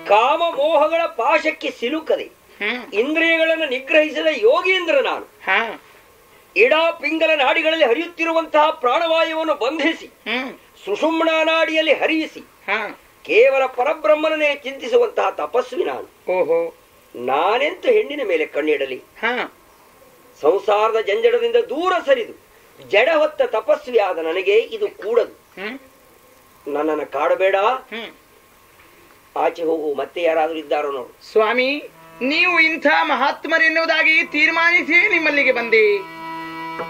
ಕಾಮ ಮೋಹಗಳ ಪಾಶಕ್ಕೆ ಸಿಲುಕದೆ ಹ್ಮ್ ಇಂದ್ರಿಯಗಳನ್ನು ನಿಗ್ರಹಿಸಿದ ಯೋಗೀಂದ್ರ ನಾನು ಹಾ ಇಡ ಪಿಂಗಲ ನಾಡಿಗಳಲ್ಲಿ ಹರಿಯುತ್ತಿರುವಂತಹ ಪ್ರಾಣವಾಯುವನ್ನು ಬಂಧಿಸಿ ಹ್ಮ್ ಸುಷುಮ್ನ ನಾಡಿಯಲ್ಲಿ ಹರಿಯಿಸಿ ಹಾ ಕೇವಲ ಪರಬ್ರಹ್ಮನನ್ನೇ ಚಿಂತಿಸುವಂತಹ ತಪಸ್ವಿ ನಾನು ಓಹೋ ನಾನೆಂತು ಹೆಣ್ಣಿನ ಮೇಲೆ ಕಣ್ಣಿಡಲಿ ಹಾ ಸಂಸಾರದ ಜಂಜಡದಿಂದ ದೂರ ಸರಿದು ಜಡ ಹೊತ್ತ ತಪಸ್ವಿಯಾದ ನನಗೆ ಇದು ಕೂಡದು ಹ್ಮ್ ನನ್ನನ್ನು ಕಾಡಬೇಡ ಹ್ಮ್ ಆಚೆ ಹೋಗು ಮತ್ತೆ ಯಾರಾದ್ರೂ ಇದ್ದಾರೋ ನೋಡು ಸ್ವಾಮಿ ನೀವು ಇಂಥ ಮಹಾತ್ಮರೆನ್ನುವುದಾಗಿ ತೀರ್ಮಾನಿಸಿ ನಿಮ್ಮಲ್ಲಿಗೆ ಬಂದೆ